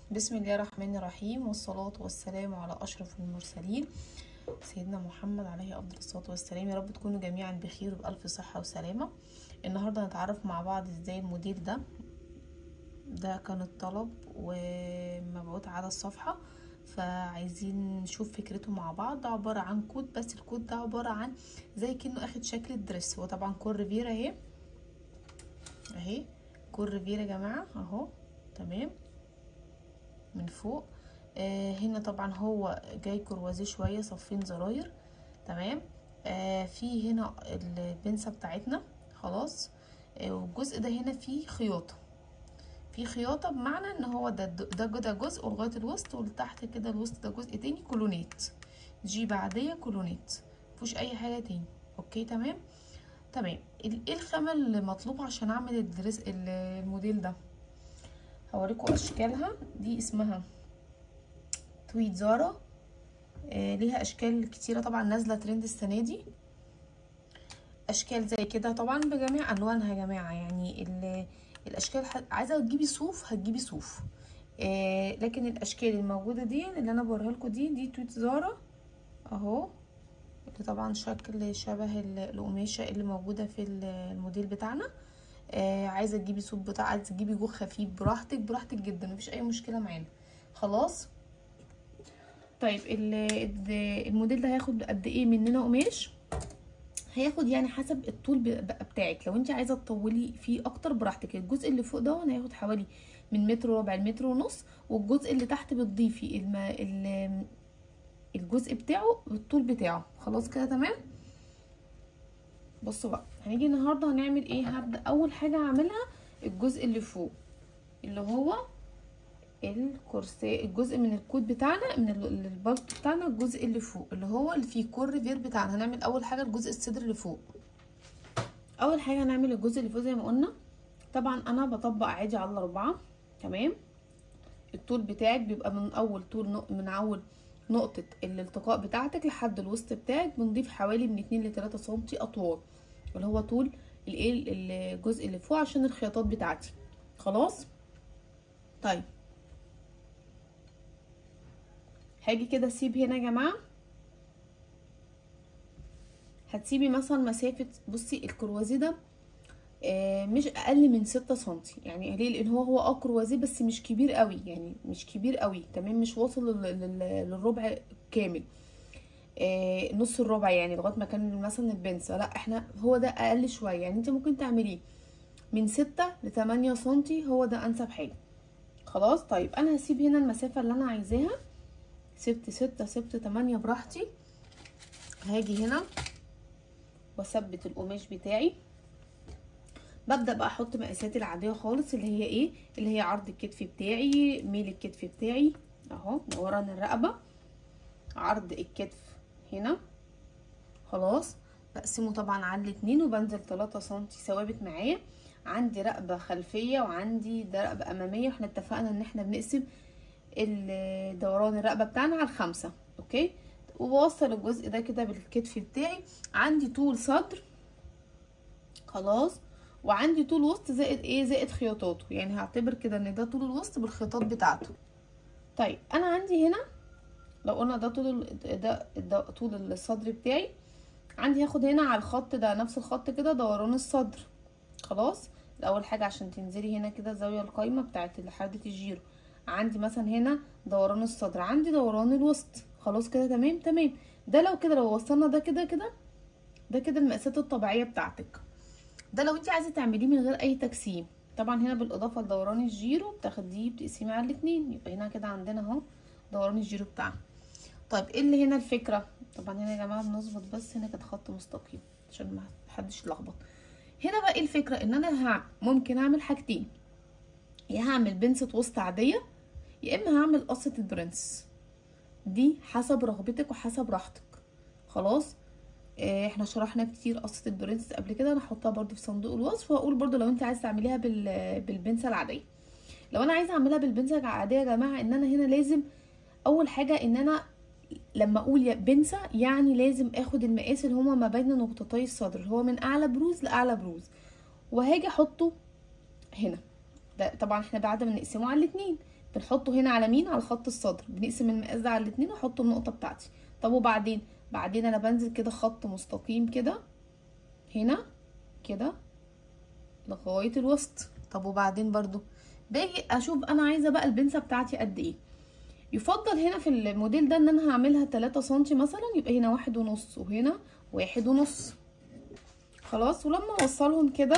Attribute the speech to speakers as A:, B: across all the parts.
A: بسم الله الرحمن الرحيم والصلاة والسلام على أشرف المرسلين سيدنا محمد عليه أفضل الصلاة والسلام يا رب تكونوا جميعا بخير وبألف صحة وسلامة النهاردة هنتعرف مع بعض ازاي الموديل ده ده كان الطلب ومبعوت على الصفحة فعايزين نشوف فكرته مع بعض ده عبارة عن كود بس الكود ده عبارة عن زي كأنه اخد شكل الدرس هو طبعا كور ريفيرا اهي اهي كور ريفيرا يا جماعة اهو تمام من فوق آه هنا طبعا هو جاي كروازيه شويه صفين زراير تمام آه في هنا البنسه بتاعتنا خلاص آه والجزء ده هنا فيه خياطه في خياطه بمعنى ان هو ده ده ده جزء ولغايه الوسط والتحت كده الوسط ده جزء تاني كولونات جيب عاديه كولونات مفيهوش اي حاجه تاني اوكي تمام تمام ايه الخامه اللي مطلوبه عشان اعمل الدرس الموديل ده هوريكم اشكالها دي اسمها تويت زارا آه ليها اشكال كتيره طبعا نازله ترند السنه دي اشكال زي كده طبعا بجميع انواعها يا جماعه يعني الاشكال عايزه تجيبي صوف هتجيبي صوف آه لكن الاشكال الموجوده دي اللي انا بوريها لكم دي دي تويت زارا اهو اللي طبعا شكل شبه القماشه اللي موجوده في الموديل بتاعنا آه عايزه تجيبي صوف بتاع عايزه تجيبي جوه خفيف براحتك براحتك جدا مفيش اي مشكله معانا خلاص طيب الموديل ده هياخد قد ايه مننا قماش هياخد يعني حسب الطول بتاعك لو انت عايزه تطولي فيه اكتر براحتك الجزء اللي فوق ده هياخد حوالي من متر وربع لمتر ونص والجزء اللي تحت بتضيفي الم... ال... الجزء بتاعه بالطول بتاعه خلاص كده تمام بصوا بقى هنيجي النهارده هنعمل ايه هبدا اول حاجه هعملها الجزء اللي فوق اللي هو الكرسي الجزء من الكود بتاعنا من البلط بتاعنا الجزء اللي فوق اللي هو اللي فيه كور ريفير بتاعنا هنعمل اول حاجه الجزء الصدر اللي فوق اول حاجه هنعمل الجزء اللي فوق زي ما قلنا طبعا انا بطبق عادي على الاربعه تمام الطول بتاعك بيبقى من اول طول من اول نقطة الالتقاء بتاعتك لحد الوسط بتاعك بنضيف حوالي من 2 ل 3 سنتي اطوال اللي هو طول الايه الجزء اللي فوق عشان الخياطات بتاعتي خلاص طيب هاجي كده اسيب هنا يا جماعه هتسيبي مثلا مسافه بصي الكروازيه ده آه مش اقل من ستة سنتي يعني ليه لان هو هو اه كروازيه بس مش كبير قوي يعني مش كبير قوي تمام مش واصل للربع كامل آه نص الربع يعني لغايه ما كان مثلا البنسه لا احنا هو ده اقل شويه يعني انت ممكن تعمليه من ستة لتمانية سنتي هو ده انسب حاجه خلاص طيب انا هسيب هنا المسافه اللي انا عايزاها سبت ستة سبت تمانية براحتي هاجي هنا واثبت القماش بتاعي ببدا بقى احط مقاساتي العاديه خالص اللي هي ايه اللي هي عرض الكتف بتاعي ميل الكتف بتاعي اهو دوران الرقبه عرض الكتف هنا خلاص بقسمه طبعا على الاتنين وبنزل 3 سنتي ثوابت معايا عندي رقبه خلفيه وعندي ده رقبه اماميه واحنا اتفقنا ان احنا بنقسم دوران الرقبه بتاعنا على الخمسه اوكي وبوصل الجزء ده كده بالكتف بتاعي عندي طول صدر خلاص وعندي طول وسط زائد ايه زائد خياطاته يعني هعتبر كده ان ده طول الوسط بالخياطات بتاعته طيب انا عندي هنا لو قلنا ده طول ده, ده طول الصدر بتاعي عندي هاخد هنا على الخط ده نفس الخط كده دوران الصدر خلاص اول حاجه عشان تنزلي هنا كده زاويه القايمه بتاعت حركه الجيرو عندي مثلا هنا دوران الصدر عندي دوران الوسط خلاص كده تمام تمام ده لو كده لو وصلنا ده كده كده ده كده المقاسات الطبيعيه بتاعتك ده لو انت عايزه تعمليه من غير اي تجسيم طبعا هنا بالاضافه لدوران الجيرو بتاخديه بتقسميه على الاتنين يبقى هنا كده عندنا اهو دوران الجيرو بتاعنا طيب ايه اللي هنا الفكره طبعا هنا يا جماعه بنظبط بس هنا كانت خط مستقيم عشان ما حدش يتلخبط هنا بقى ايه الفكره ان انا ممكن اعمل حاجتين يا هعمل بنسة وسط عاديه يا اما هعمل قصة البرنس دي حسب رغبتك وحسب راحتك خلاص اه احنا شرحنا كتير قصة البرنس قبل كده انا هحطها برضو في صندوق الوصف واقول برضو لو انت عايزه تعمليها بال بالبنسة العاديه لو انا عايزه اعملها بالبنسة العاديه يا جماعه ان انا هنا لازم اول حاجه ان انا لما اقول بنسة يعني لازم اخد المقاس اللي هما ما بين نقطتي الصدر اللي هو من اعلى بروز لاعلى بروز وهاجي احطه هنا ده طبعا احنا بعد ما نقسمه على الاتنين بنحطه هنا على مين على خط الصدر بنقسم المقاس ده على الاتنين واحط النقطه بتاعتي طب وبعدين بعدين انا بنزل كده خط مستقيم كده هنا كده لغايه الوسط طب وبعدين برضو باجي اشوف انا عايزه بقى البنسه بتاعتي قد ايه يفضل هنا في الموديل ده ان انا هعملها 3 سنتي مثلا يبقى هنا واحد ونص وهنا واحد ونص خلاص ولما اوصلهم كده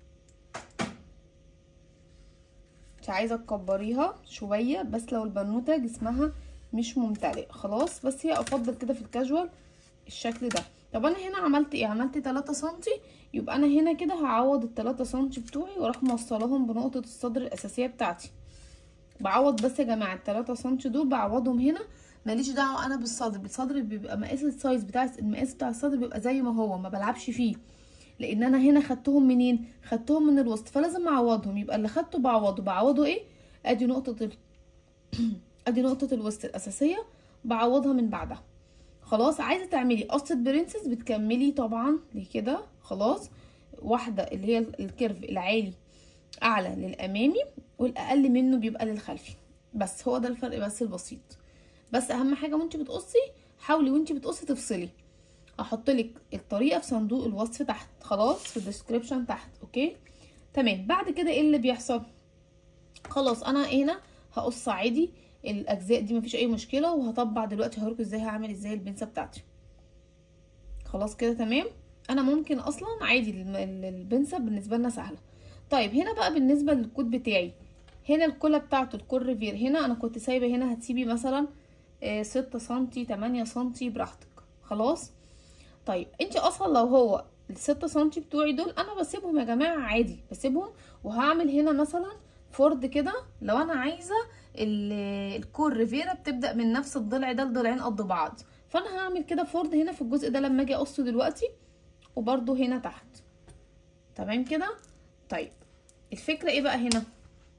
A: مش عايزه تكبريها شويه بس لو البنوته جسمها مش ممتلئ خلاص بس هي افضل كده في الكاجوال الشكل ده طب انا هنا عملت ايه عملت 3 سنتي يبقى انا هنا كده هعوض ال 3 سنتي بتوعي واروح موصلاهم بنقطه الصدر الاساسيه بتاعتي بعوض بس يا جماعه ال 3 سنتي دول بعوضهم هنا ماليش دعوه انا بالصدر بالصدر بيبقى مقاس السايز بتاع المقاس بتاع الصدر بيبقى زي ما هو ما بلعبش فيه لان انا هنا خدتهم منين خدتهم من الوسط فلازم اعوضهم يبقى اللي خدته بعوضه بعوضه ايه ادي نقطه ال... ادي نقطه الوسط الاساسيه بعوضها من بعدها خلاص عايزه تعملي قصه برنسس بتكملي طبعا لكده خلاص واحده اللي هي الكيرف العالي اعلى للامامي والاقل منه بيبقى للخلفي بس هو ده الفرق بس البسيط بس اهم حاجه وانت بتقصي حاولي وانت بتقصي تفصلي احط لك الطريقه في صندوق الوصف تحت خلاص في الديسكريبشن تحت اوكي تمام بعد كده ايه اللي بيحصل خلاص انا هنا هقص عادي الاجزاء دي مفيش اي مشكله وهطبع دلوقتي هوريكم ازاي هعمل ازاي البنسه بتاعتي خلاص كده تمام انا ممكن اصلا عادي البنسه بالنسبه لنا سهله طيب هنا بقى بالنسبه للكود بتاعي هنا الكولا بتاعته الكور ريفير هنا انا كنت سايبه هنا هتسيبي مثلا ستة سنتي تمانية سنتي براحتك خلاص طيب انت اصلا لو هو الستة سنتي بتوعي دول انا بسيبهم يا جماعه عادي بسيبهم وهعمل هنا مثلا فورد كده لو انا عايزه الكور ريفيرا بتبدا من نفس الضلع ده لضلعين قد بعض فانا هعمل كده فورد هنا في الجزء ده لما اجي اقصه دلوقتي وبرده هنا تحت تمام كده طيب الفكره ايه بقى هنا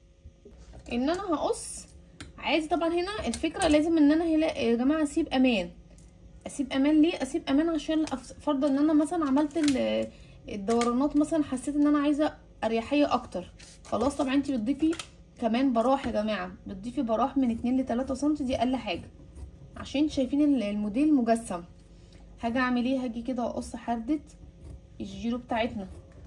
A: ان انا هقص عادي طبعا هنا الفكره لازم ان انا هلا يا جماعه اسيب امان اسيب امان ليه اسيب امان عشان فرضا ان انا مثلا عملت الدورانات مثلا حسيت ان انا عايزه اريحيه اكتر خلاص طبعا انت بتضيفي كمان براح يا جماعه بتضيفي براح من 2 ل 3 سم دي اقل حاجه عشان شايفين الموديل مجسم هاجي اعمل ايه هاجي كده اقص حردة الجيرو بتاعتنا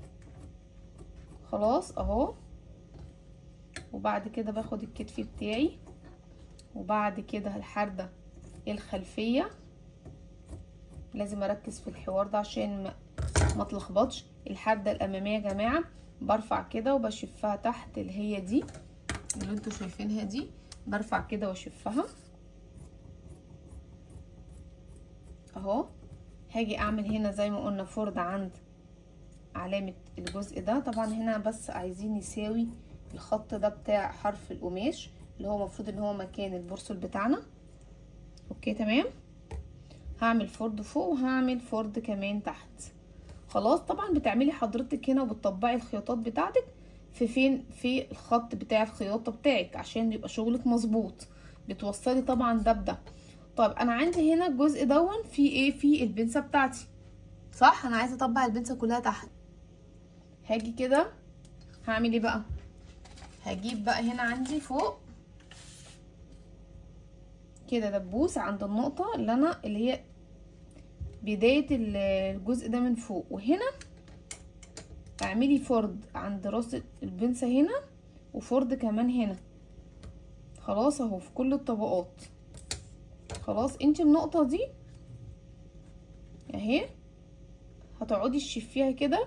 A: خلاص اهو وبعد كده باخد الكتف بتاعي وبعد كده الحردة الخلفية لازم اركز في الحوار ده عشان ما, ما تلخبطش الحردة الامامية يا جماعة برفع كده وبشفها تحت اللي هي دي اللي انتوا شايفينها دي برفع كده واشفها اهو هاجي اعمل هنا زي ما قلنا فرد عند علامة الجزء ده طبعا هنا بس عايزين يساوي الخط ده بتاع حرف القماش اللي هو المفروض ان هو مكان البرسل بتاعنا اوكي تمام هعمل فرد فوق وهعمل فرد كمان تحت خلاص طبعا بتعملي حضرتك هنا وبتطبقي الخياطات بتاعتك في فين في الخط بتاع الخياطه بتاعك عشان يبقى شغلك مظبوط بتوصلي طبعا ده بده طيب انا عندي هنا الجزء دون في ايه في البنسه بتاعتي صح انا عايزه اطبق البنسه كلها تحت هاجي كده هعمل ايه بقى هجيب بقى هنا عندي فوق كده دبوس عند النقطه اللي انا اللي هي بدايه الجزء ده من فوق وهنا اعملي فرد عند راس البنسة هنا وفرد كمان هنا خلاص اهو في كل الطبقات خلاص انت النقطة دي اهي هتقعدي تشفيها كده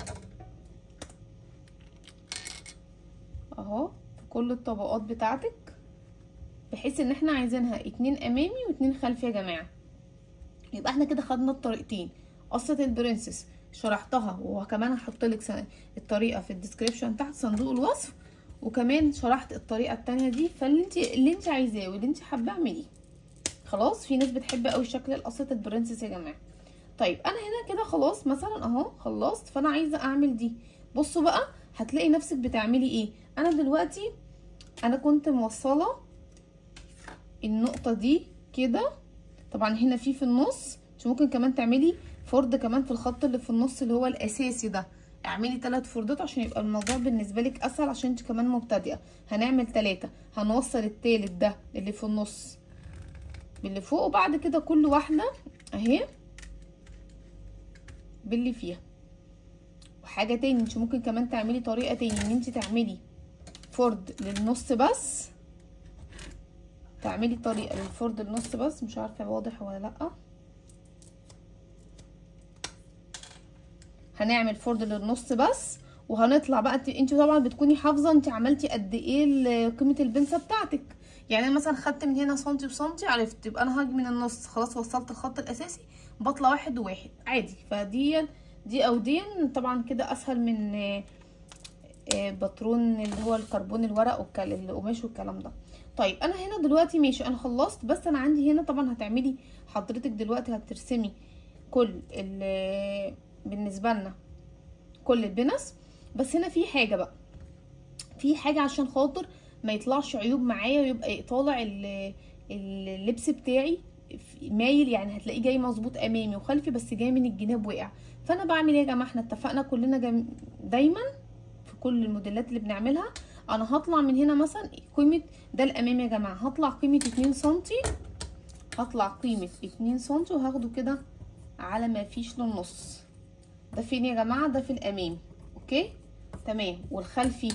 A: اهو في كل الطبقات بتاعتك بحيث ان احنا عايزينها اتنين امامي واتنين خلفي يا جماعة يبقى احنا كده خدنا الطريقتين قصة البرنسس شرحتها وكمان هحط لك الطريقه في الديسكريبشن تحت صندوق الوصف وكمان شرحت الطريقه التانية دي فاللي انت اللي انت عايزاه واللي انت حابه اعمليه خلاص في ناس بتحب قوي شكل قصه البرنسس يا جماعه طيب انا هنا كده خلاص مثلا اهو خلصت فانا عايزه اعمل دي بصوا بقى هتلاقي نفسك بتعملي ايه انا دلوقتي انا كنت موصله النقطه دي كده طبعا هنا في في النص ممكن كمان تعملي فرد كمان في الخط اللي في النص اللي هو الاساسي ده اعملي ثلاث فردات عشان يبقى الموضوع بالنسبه لك اسهل عشان انت كمان مبتدئه هنعمل ثلاثه هنوصل التالت ده اللي في النص باللي فوق وبعد كده كل واحده اهي باللي فيها وحاجه تاني انت ممكن كمان تعملي طريقه تاني ان انت تعملي فرد للنص بس تعملي طريقه للفرد النص بس مش عارفه واضح ولا لا هنعمل فرد للنص بس وهنطلع بقى انت انت طبعا بتكوني حافظه انت عملتي قد ايه قيمه البنسه بتاعتك يعني انا مثلا خدت من هنا سنتي وسنتي عرفت يبقى انا هاجي من النص خلاص وصلت الخط الاساسي بطلع واحد وواحد عادي فدي دي او دي طبعا كده اسهل من باترون اللي هو الكربون الورق والقماش والكلام ده طيب انا هنا دلوقتي ماشي انا خلصت بس انا عندي هنا طبعا هتعملي حضرتك دلوقتي هترسمي كل بالنسبه لنا كل البنس بس هنا في حاجه بقى في حاجه عشان خاطر ما يطلعش عيوب معايا ويبقى طالع اللبس بتاعي مايل يعني هتلاقيه جاي مظبوط امامي وخلفي بس جاي من الجناب وقع فانا بعمل ايه يا جماعه احنا اتفقنا كلنا جم... دايما في كل الموديلات اللي بنعملها انا هطلع من هنا مثلا قيمه ده الامام يا جماعه هطلع قيمه 2 سنتي هطلع قيمه 2 سنتي وهاخده كده على ما فيش للنص ده فين يا جماعه ده في الامام اوكي تمام والخلفي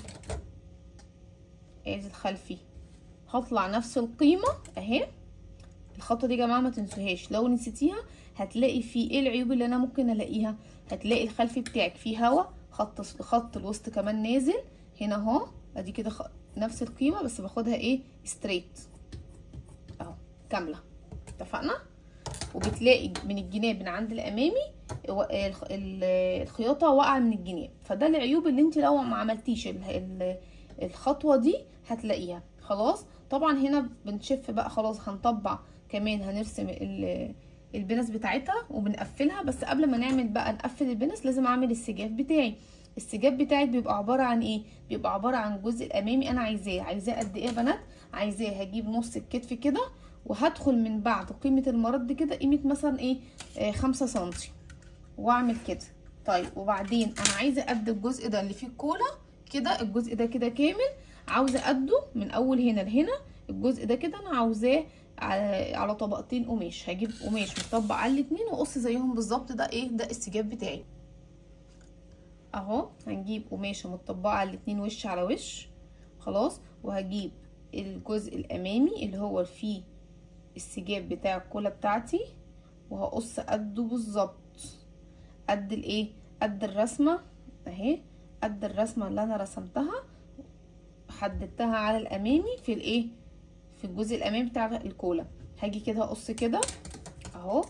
A: ادي الخلفي هطلع نفس القيمه اهي الخطوه دي يا جماعه ما تنسوهاش لو نسيتيها هتلاقي في ايه العيوب اللي انا ممكن الاقيها هتلاقي الخلفي بتاعك فيه هوا خط خط الوسط كمان نازل هنا اهو ادي كده خ... نفس القيمه بس باخدها ايه ستريت اهو كامله اتفقنا وبتلاقي من الجناب من عند الامامي الخياطه واقعه من الجناب فده العيوب اللي انت لو ما عملتيش الخطوه دي هتلاقيها خلاص طبعا هنا بنشف بقى خلاص هنطبع كمان هنرسم البنس بتاعتها وبنقفلها بس قبل ما نعمل بقى نقفل البنس لازم اعمل السجاف بتاعي السجاف بتاعك بيبقى عباره عن ايه بيبقى عباره عن الجزء الامامي انا عايزاه عايزاه قد ايه يا بنات عايزاه هجيب نص الكتف كده وهدخل من بعد قيمه المرد كده قيمه مثلا ايه آه خمسة سنتي واعمل كده طيب وبعدين انا عايزه قد الجزء ده اللي فيه الكولا كده الجزء ده كده كامل عاوزه قده من اول هنا لهنا الجزء ده كده انا عاوزاه على, على طبقتين قماش هجيب قماش مطبق على الاتنين واقص زيهم بالظبط ده ايه ده السجاب بتاعي اهو هنجيب قماشه متطبقه على الاتنين وش على وش خلاص وهجيب الجزء الامامي اللي هو فيه السجاب بتاع الكولا بتاعتي وهقص قده بالظبط قد الايه قد الرسمه اهي قد الرسمه اللي انا رسمتها حددتها على الامامي في الايه في الجزء الامامي بتاع الكولا هاجي كده اقص كده اهو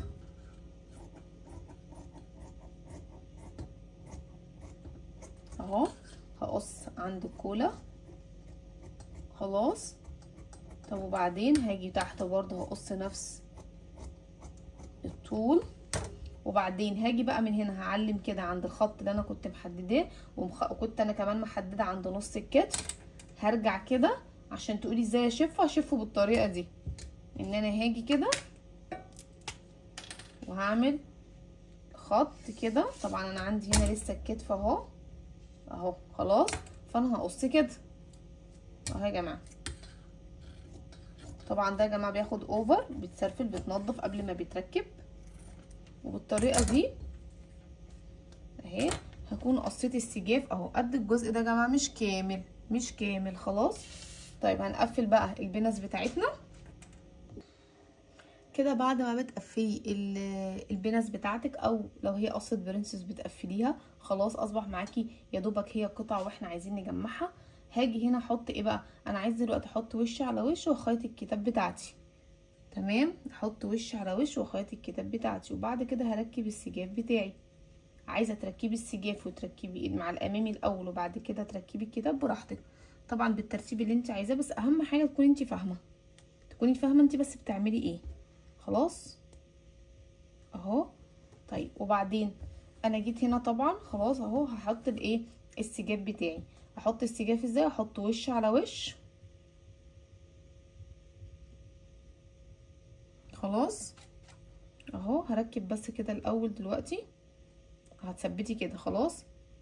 A: اهو هقص عند الكولا خلاص طب وبعدين هاجي تحت برضه هقص نفس الطول وبعدين هاجي بقى من هنا هعلم كده عند الخط اللي انا كنت محدداه ومخ... وكنت انا كمان محدده عند نص الكتف هرجع كده عشان تقولي ازاي اشفه اشفه بالطريقه دي ان انا هاجي كده وهعمل خط كده طبعا انا عندي هنا لسه الكتف اهو اهو خلاص فانا هقص كده اهو يا جماعه طبعا ده يا جماعه بياخد اوفر بيتسرفل بيتنضف قبل ما بيتركب وبالطريقه دي اهي هكون قصيت السجاف اهو قد الجزء ده يا جماعه مش كامل مش كامل خلاص طيب هنقفل بقى البنس بتاعتنا كده بعد ما بتقفلي البنس بتاعتك او لو هي قصه برنسس بتقفليها خلاص اصبح معاكي يا دوبك هي قطع واحنا عايزين نجمعها هاجي هنا احط ايه بقى انا عايز دلوقتي احط وش على وش واخيط الكتاب بتاعتي تمام احط وش على وش واخيط الكتاب بتاعتي وبعد كده هركب السجاف بتاعي عايزه تركبي السجاف وتركبي مع الامامي الاول وبعد كده تركبي الكتاب براحتك طبعا بالترتيب اللي انت عايزاه بس اهم حاجه تكوني انت فاهمه تكوني فاهمه انت بس بتعملي ايه خلاص اهو طيب وبعدين انا جيت هنا طبعا خلاص اهو هحط الايه السجاف بتاعي احط السجاف ازاي احط وش على وش خلاص اهو هركب بس كده الاول دلوقتي هتثبتي كده خلاص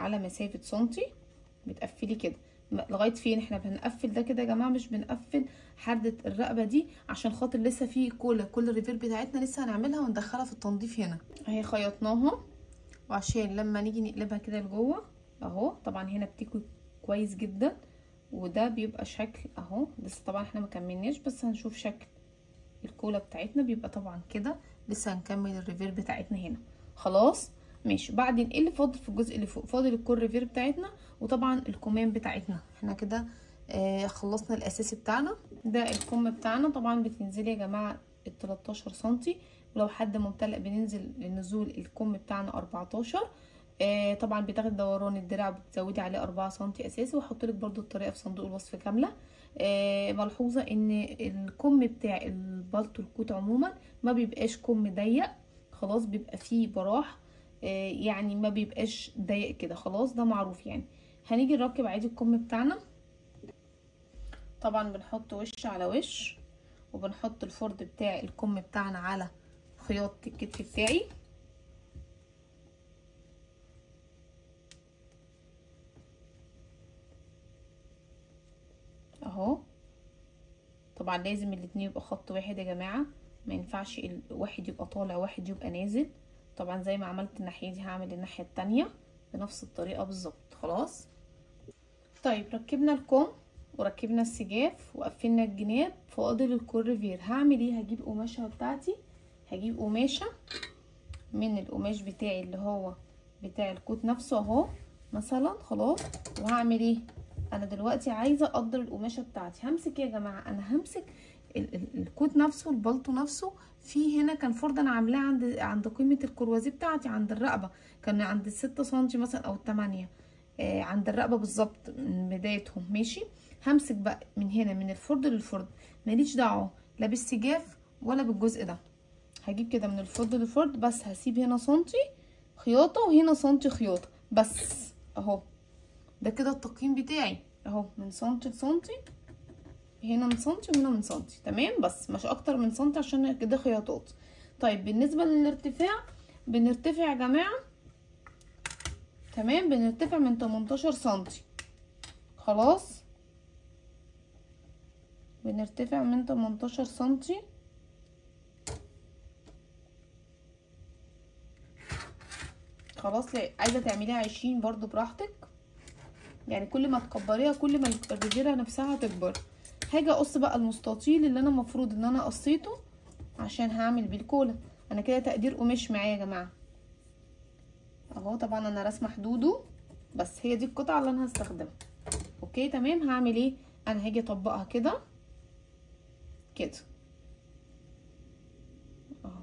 A: على مسافة سنتي بتقفلي كده م- لغاية فين احنا بنقفل ده كده يا جماعة مش بنقفل حردة الرقبة دي عشان خاطر لسه في كولا كل الريفير بتاعتنا لسه هنعملها وندخلها في التنظيف هنا اهي خيطناها وعشان لما نيجي نقلبها كده لجوه اهو طبعا هنا بتكوي كويس جدا وده بيبقى شكل اهو لسه طبعا احنا مكملناش بس هنشوف شكل الكولا بتاعتنا بيبقى طبعا كده لسه هنكمل الريفير بتاعتنا هنا خلاص ماشي بعدين ايه اللي فاضل في الجزء اللي فوق فاضل الكور ريفير بتاعتنا وطبعا الكمام بتاعتنا احنا كده آه خلصنا الاساسي بتاعنا ده الكم بتاعنا طبعا بتنزلي يا جماعه ال 13 سنتي ولو حد ممتلئ بننزل لنزول الكم بتاعنا 14 آه طبعا بتاخد دوران الدراع بتزودي عليه 4 سنتي اساسي وهحط لك برده الطريقه في صندوق الوصف كامله آه ملحوظه ان الكم بتاع البلطو الكوت عموما ما بيبقاش كم ضيق خلاص بيبقى فيه براح آه يعني ما بيبقاش ضيق كده خلاص ده معروف يعني هنيجي نركب عادي الكم بتاعنا طبعا بنحط وش على وش وبنحط الفرد بتاع الكم بتاعنا على خياط الكتف بتاعي اهو طبعا لازم الاتنين يبقى خط واحد يا جماعة ما ينفعش واحد يبقى طالع واحد يبقى نازل طبعا زي ما عملت الناحية دي هعمل الناحية التانية بنفس الطريقة بالظبط خلاص طيب ركبنا الكم وركبنا السجاف وقفلنا الجناب فاضل الكورفير هعمل ايه هجيب قماشة بتاعتي هجيب قماشة من القماش بتاعي اللي هو بتاع الكوت نفسه اهو مثلا خلاص وهعمل ايه انا دلوقتي عايزه اقدر القماشه بتاعتي همسك يا جماعه انا همسك ال ال الكوت نفسه البلطو نفسه في هنا كان فرض انا عاملاه عند عند قيمه الكروازيه بتاعتي عند الرقبه كان عند الستة سنتي مثلا او التمانية آه عند الرقبه بالظبط من بدايتهم ماشي همسك بقى من هنا من الفرد للفرد ماليش دعوه لا بالسجاف ولا بالجزء ده هجيب كده من الفرد للفرد بس هسيب هنا سنتي خياطه وهنا سنتي خياطه بس اهو ده كده التقييم بتاعي اهو من سنتي لسنتي هنا من سنتي وهنا من سنتي تمام بس مش اكتر من سنتي عشان كده خياطات طيب بالنسبه للارتفاع بنرتفع يا جماعه تمام بنرتفع من 18 سنتي خلاص بنرتفع من 18 سنتي خلاص لا عايزه تعمليها 20 برضو براحتك يعني كل ما تكبريها كل ما الرجيره نفسها تكبر هاجي اقص بقى المستطيل اللي انا المفروض ان انا قصيته عشان هعمل بيه الكولا انا كده تقدير قماش معايا يا جماعه اهو طبعا انا راسمه حدوده بس هي دي القطعه اللي انا هستخدمها اوكي تمام هعمل ايه انا هاجي اطبقها كده كده اهو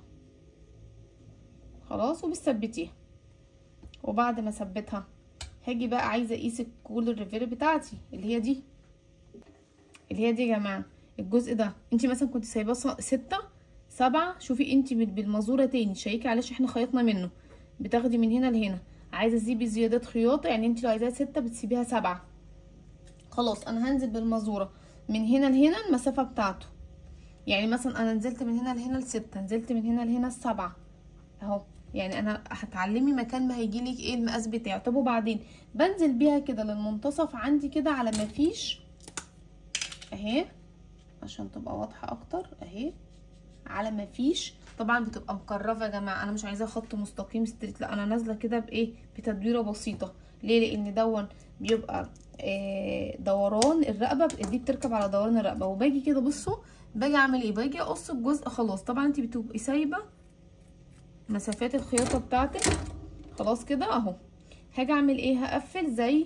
A: خلاص وبتثبتيها وبعد ما اثبتها هاجي بقى عايزه اقيس الكول الريفير بتاعتي اللي هي دي اللي هي دي يا جماعه الجزء ده انت مثلا كنت سايباه ستة سبعة شوفي انت بالمزوره تاني شيكي عليه احنا خيطنا منه بتاخدي من هنا لهنا عايزه تسيبي زيادات خياطه يعني انت لو عايزاها ستة بتسيبيها سبعة خلاص انا هنزل بالمزوره من هنا لهنا المسافه بتاعته يعني مثلا انا نزلت من هنا لهنا لستة نزلت من هنا لهنا لسبعة اهو يعني انا هتعلمي مكان ما هيجيلك ايه المقاس بتاعه طب وبعدين بنزل بيها كده للمنتصف عندي كده على ما فيش اهي عشان تبقى واضحه اكتر اهي على ما فيش طبعا بتبقى مكرفه يا جماعه انا مش عايزاه خط مستقيم ستريت لا انا نازله كده بايه بتدويره بسيطه ليه لان دون بيبقى آه دوران الرقبه دي بتركب على دوران الرقبه وباجي كده بصوا باجي اعمل ايه باجي اقص الجزء خلاص طبعا انت بتبقي سايبه مسافات الخياطه بتاعتك خلاص كده اهو هاجي اعمل ايه هقفل زي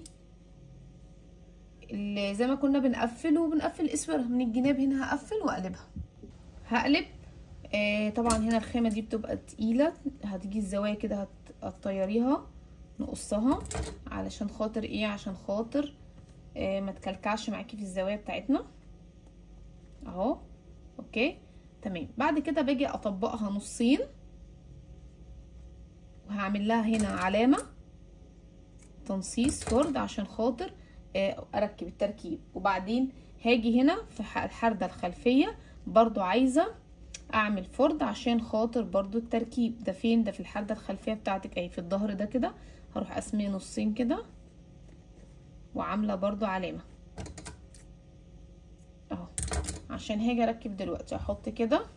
A: زي ما كنا بنقفل وبنقفل اسفر من الجناب هنا هقفل واقلبها هقلب آه طبعا هنا الخامه دي بتبقى تقيله هتيجي الزوايا كده هتطيريها نقصها علشان خاطر ايه عشان خاطر آه ما تكلكعش معاكي في الزوايا بتاعتنا اهو اوكي تمام بعد كده باجي اطبقها نصين وهعمل لها هنا علامة تنصيص فرد عشان خاطر اركب التركيب وبعدين هاجي هنا في الحردة الخلفية برضو عايزة اعمل فرد عشان خاطر برضو التركيب ده فين ده في الحردة الخلفية بتاعتك اهي في الظهر ده كده هروح قسميه نصين كده وعامله برضو علامه اهو عشان هاجي اركب دلوقتي احط كده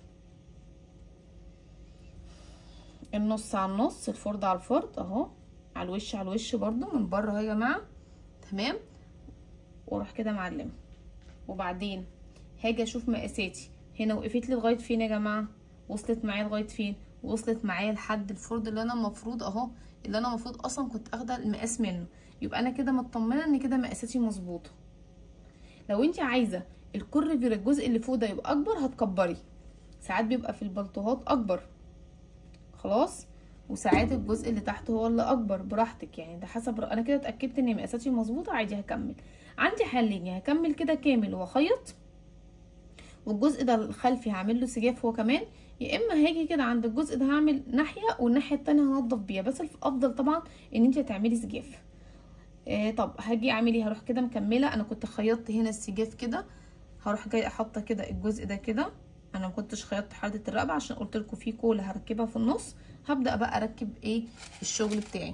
A: النص على النص الفرد على الفرد اهو على الوش على الوش برضو من بره اهو يا جماعه تمام واروح كده معلمه وبعدين هاجي اشوف مقاساتي هنا وقفت لي لغايه فين يا جماعه وصلت معايا لغايه فين وصلت معايا لحد الفرد اللي انا المفروض اهو اللي انا المفروض اصلا كنت اخده المقاس منه يبقى انا كده مطمنه ان كده مقاساتي مظبوطه لو انت عايزه الكورفير الجزء اللي فوق ده يبقى اكبر هتكبري ساعات بيبقى في البلطوهات اكبر خلاص وساعات الجزء اللي تحت هو اللي اكبر براحتك يعني ده حسب انا كده اتاكدت ان مقاساتي مظبوطه عادي هكمل عندي حلين يا هكمل كده كامل واخيط والجزء ده الخلفي هعمل له سجاف هو كمان يا اما هاجي كده عند الجزء ده هعمل ناحيه والناحيه التانية هنضف بيها بس الافضل طبعا ان انت تعملي سجاف آه طب هاجي اعمل ايه هروح كده مكمله انا كنت خيطت هنا السجاف كده هروح جاي احط كده الجزء ده كده انا ما كنتش خيطت حرده الرقبه عشان قلت لكم في كوله هركبها في النص هبدا بقى اركب ايه الشغل بتاعي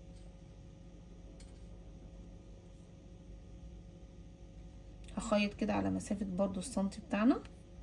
A: هخيط كده على مسافه برضو السنتي بتاعنا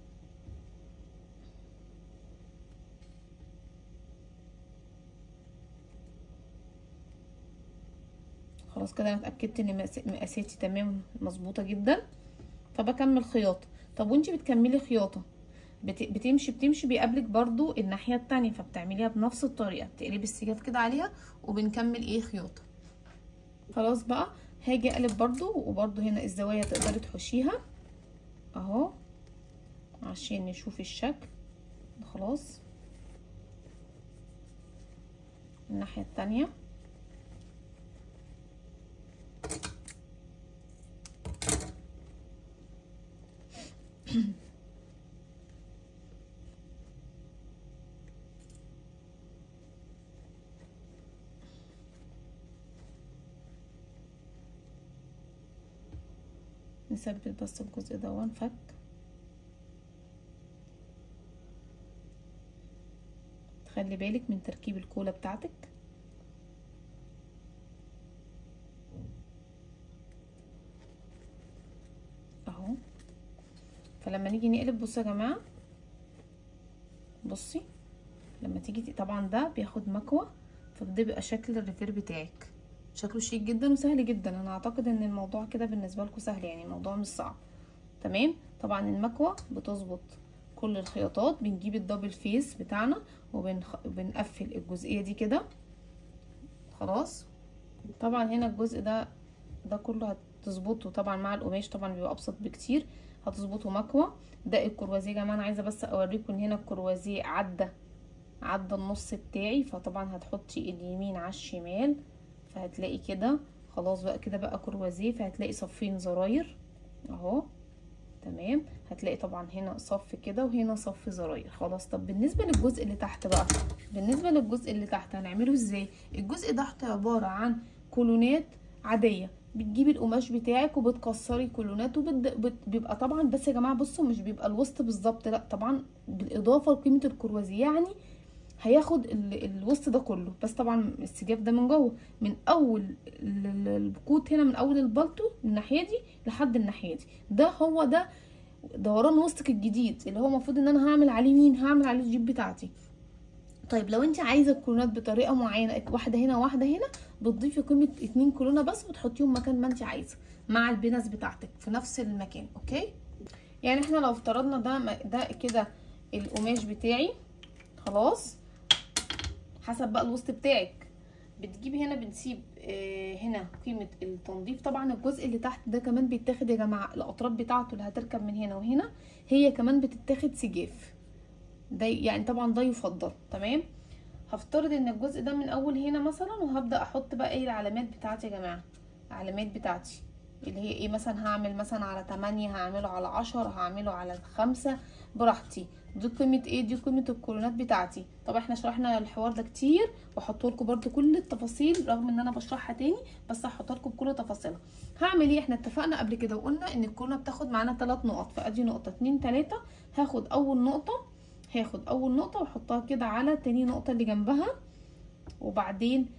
A: خلاص كده انا اتاكدت ان مقاساتي تمام مظبوطه جدا فبكمل خياطه طب وانتي بتكملي خياطه بت... بتمشي بتمشي بيقابلك برضو الناحيه التانية فبتعمليها بنفس الطريقه بتقلبي السجاف كده عليها وبنكمل ايه خياطه خلاص بقى هاجي اقلب برضو وبرضو هنا الزوايا تقدري تحشيها اهو عشان نشوف الشكل خلاص الناحيه التانية نثبت بس الجزء ده ونفك خلي بالك من تركيب الكولا بتاعتك اهو فلما نيجي نقلب بصوا يا جماعه بصي لما تيجي طبعا ده بياخد مكوه فده بيبقى شكل الريفير بتاعك شكله شيك جدا وسهل جدا انا اعتقد ان الموضوع كده بالنسبه لكم سهل يعني الموضوع مش صعب تمام طبعا المكوه بتظبط كل الخياطات بنجيب الدبل فيس بتاعنا وبنقفل الجزئيه دي كده خلاص طبعا هنا الجزء ده ده كله هتظبطه طبعا مع القماش طبعا بيبقى ابسط بكتير هتظبطه مكوه ده الكروازيه يا جماعه انا عايزه بس اوريكم ان هنا الكروازيه عدى عدى النص بتاعي فطبعا هتحطي اليمين على الشمال فهتلاقي كده خلاص بقى كده بقى كروازيه فهتلاقي صفين زراير اهو تمام هتلاقي طبعا هنا صف كده وهنا صف زراير خلاص طب بالنسبه للجزء اللي تحت بقى بالنسبه للجزء اللي تحت هنعمله ازاي الجزء تحت عباره عن كولونات عاديه بتجيبي القماش بتاعك وبتكسري كولونات وبيبقى طبعا بس يا جماعه بصوا مش بيبقى الوسط بالظبط لا طبعا بالاضافه لقيمه الكروازيه يعني هياخد الوسط ده كله بس طبعا السجاف ده من جوه من اول البكوت هنا من اول البلطو الناحيه دي لحد الناحيه دي ده هو ده دوران وسطك الجديد اللي هو المفروض ان انا هعمل عليه مين هعمل عليه الجيب بتاعتي طيب لو انت عايزه الكولونات بطريقه معينه واحده هنا واحده هنا بتضيفي قيمه اتنين كولونه بس وتحطيهم مكان ما انت عايزه مع البنس بتاعتك في نفس المكان اوكي يعني احنا لو افترضنا ده ده كده القماش بتاعي خلاص حسب بقى الوسط بتاعك بتجيبي هنا بنسيب آه هنا قيمه التنظيف طبعا الجزء اللي تحت ده كمان بيتاخد يا جماعه الاطراف بتاعته اللي هتركب من هنا وهنا هي كمان بتتاخد سجاف ده يعني طبعا ده يفضل تمام هفترض ان الجزء ده من اول هنا مثلا وهبدا احط بقى ايه العلامات بتاعتي يا جماعه العلامات بتاعتي اللي هي ايه مثلا هعمل مثلا على 8 هعمله على 10 هعمله على 5 براحتي دي قيمه ايه دي قيمه الكولونات بتاعتي طب احنا شرحنا الحوار ده كتير واحط لكم برده كل التفاصيل رغم ان انا بشرحها تاني بس هحط لكم بكل تفاصيلها هعمل ايه احنا اتفقنا قبل كده وقلنا ان الكولونه بتاخد معانا 3 نقط فادي نقطه 2 3 هاخد اول نقطه هاخد اول نقطه واحطها كده على تاني نقطه اللي جنبها وبعدين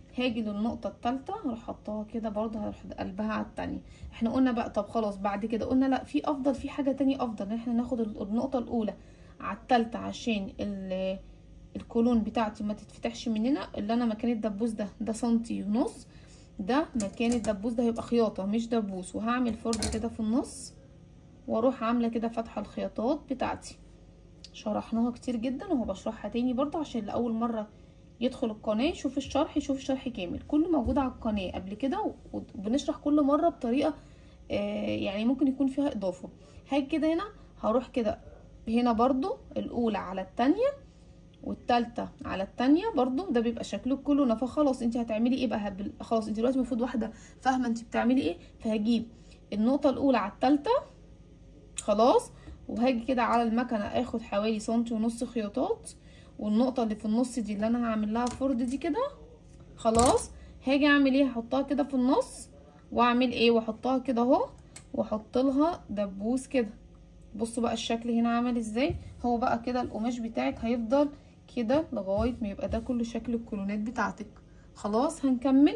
A: هاجي للنقطة التالتة هروح حطاها كده برضه هروح قلبها على التانية احنا قلنا بقى طب خلاص بعد كده قلنا لا في افضل في حاجة تانية افضل ان احنا ناخد النقطة الاولى على التالتة عشان الكولون بتاعتي ما تتفتحش مننا اللي انا مكان الدبوس ده ده سنتي ونص ده مكان الدبوس ده هيبقى خياطة مش دبوس وهعمل فرد كده في النص واروح عاملة كده فتحة الخياطات بتاعتي شرحناها كتير جدا وهو بشرحها تاني برضه عشان لأول مرة يدخل القناة يشوف الشرح يشوف الشرح كامل كله موجود على القناة قبل كده وبنشرح كل مرة بطريقة آه يعني ممكن يكون فيها اضافة هاجي كده هنا هروح كده هنا برضو الاولى على التانية والتالتة على التانية برضو ده بيبقى شكله كله فخلاص انت هتعملي ايه بقى هبل... خلاص انت دلوقتي المفروض واحدة فاهمة انت بتعملي ايه فهجيب النقطة الاولى على التالتة خلاص وهاجي كده على المكنة اخد حوالي سنتي ونص خياطات والنقطة اللي في النص دي اللي انا هعمل لها فرد دي كده خلاص هاجي اعمل ايه هحطها كده في النص واعمل ايه واحطها كده اهو واحط لها دبوس كده بصوا بقى الشكل هنا عامل ازاي هو بقى كده القماش بتاعك هيفضل كده لغايه ما يبقى ده كله شكل الكولونات بتاعتك خلاص هنكمل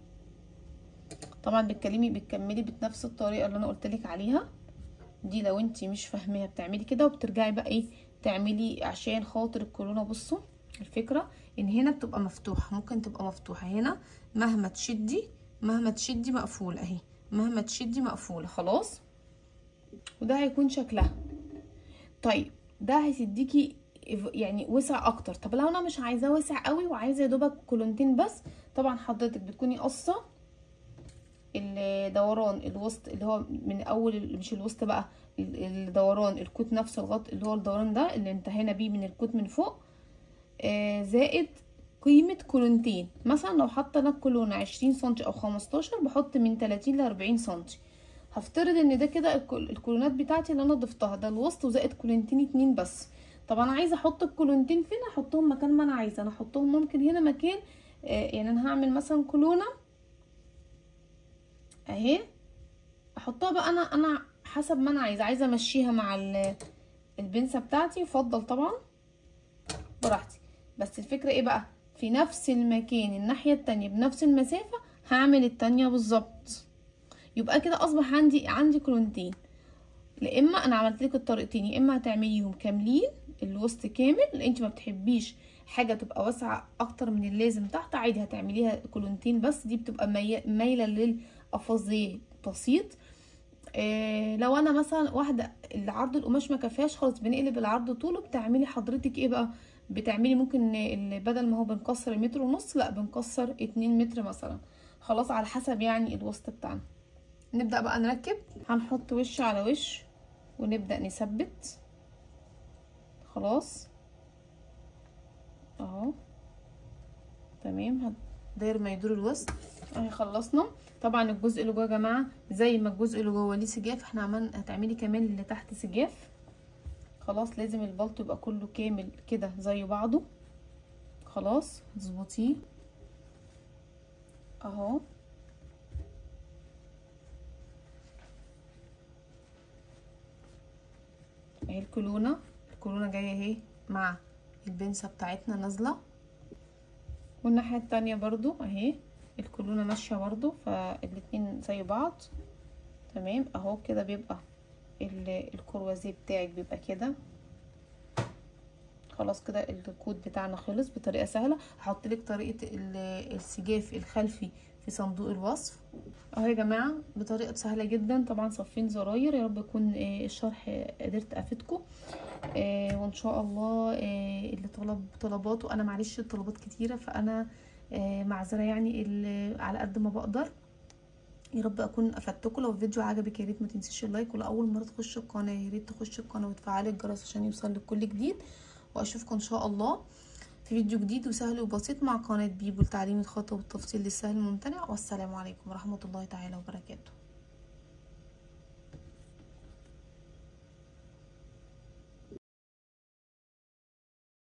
A: طبعا بتكلمي بتكملي بنفس الطريقه اللي انا قلت لك عليها دي لو انتي مش فاهماها بتعملي كده وبترجعي بقى ايه تعملي عشان خاطر الكولونه بصوا الفكره ان هنا بتبقى مفتوحه ممكن تبقى مفتوحه هنا مهما تشدي مهما تشدي مقفوله اهي مهما تشدي مقفوله خلاص وده هيكون شكلها طيب ده هيديكي يعني وسع اكتر طب لو انا مش عايزاه واسع قوي وعايزه يا دوبك كولونتين بس طبعا حضرتك بتكوني قصه الدوران الوسط اللي هو من اول مش الوسط بقى الدوران الكوت نفسه الغط اللي هو الدوران ده اللي انتهينا بيه من الكوت من فوق آه زائد قيمة كولونتين مثلا لو حاطة انا كولونة عشرين سنتي او خمستاشر بحط من تلاتين لاربعين سنتي هفترض ان ده كده الكولونات بتاعتي اللي انا ضفتها ده الوسط وزائد كولونتين اتنين بس طب انا عايزه احط الكولونتين فين احطهم مكان ما انا عايزه انا احطهم ممكن هنا مكان آه يعني انا هعمل مثلا كولونه اهي احطها بقى انا انا حسب ما انا عايزه عايزه امشيها مع البنسه بتاعتي يفضل طبعا براحتي بس الفكره ايه بقى في نفس المكان الناحيه التانية بنفس المسافه هعمل التانية بالظبط يبقى كده اصبح عندي عندي كولونتين لا اما انا عملت لك الطريقتين يا اما هتعمليهم كاملين الوسط كامل لان انت ما بتحبيش حاجه تبقى واسعه اكتر من اللازم تحت عادي هتعمليها كولونتين بس دي بتبقى مايله للقفازيه بسيط إيه لو انا مثلا واحده العرض القماش ما كفاش خلاص بنقلب العرض طوله بتعملي حضرتك ايه بقى بتعملي ممكن بدل ما هو بنكسر متر ونص لا بنكسر اتنين متر مثلا خلاص على حسب يعني الوسط بتاعنا نبدأ بقى نركب هنحط وش على وش ونبدأ نثبت خلاص اهو تمام داير ما يدور الوسط اهي خلصنا طبعا الجزء اللي جوه يا جماعه زي ما الجزء اللي جوه ليه سجاف احنا عملنا هتعملي كمان اللي تحت سجاف خلاص لازم البلطو يبقى كله كامل كده زي بعضه خلاص هتظبطيه اهو اهي الكولونه الكولونه جايه اهي مع البنسه بتاعتنا نازله والناحيه التانية برضو اهي الكولونه ماشيه برضو فالاتنين زي بعض تمام اهو كده بيبقى الكروازيه بتاعك بيبقى كده خلاص كده الكود بتاعنا خلص بطريقه سهله هحط لك طريقه السجاف الخلفي في صندوق الوصف اهو يا جماعه بطريقه سهله جدا طبعا صفين زراير يا رب يكون الشرح قدرت افيدكم وان شاء الله اللي طلب طلباته انا معلش الطلبات كتيره فانا معذره يعني على قد ما بقدر يا رب اكون افدتكم لو الفيديو عجبك يا ريت ما تنسيش اللايك ولو اول مره تخش القناه يا ريت تخش القناه وتفعلي الجرس عشان يوصلك كل جديد واشوفكم ان شاء الله في فيديو جديد وسهل وبسيط مع قناه بيبو لتعليم الخطوه والتفصيل للسهل الممتنع والسلام عليكم ورحمه الله تعالى وبركاته